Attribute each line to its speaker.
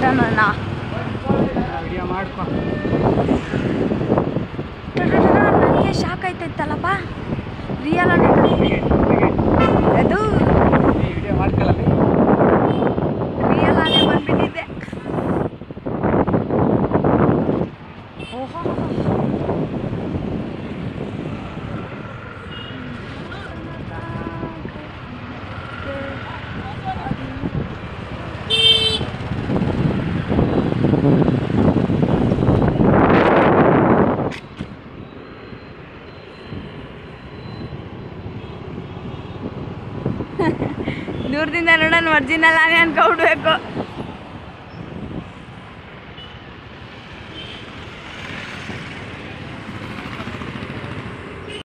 Speaker 1: ಟಟಟನ
Speaker 2: video ಮಾಡ್ಕೊ
Speaker 1: ನನಗೆ shock ಆಯ್ತೈತಲ್ಲಪ್ಪ real ಆಗಿ ಅದು
Speaker 2: ವಿಡಿಯೋ ಮಾಡ್ಕೊಳ್ಳಿ
Speaker 1: ರಿಯಲ್ ಆಗಿ ಬಂದ್ಬಿಟ್ಟಿದ್ದೆ ಓಹೋ ದೂರದಿಂದ ನೋಡೋಣ ಒರಿಜಿನಲ್ ಆನೆ ಅನ್ಕೊಬಿಡ್ಬೇಕು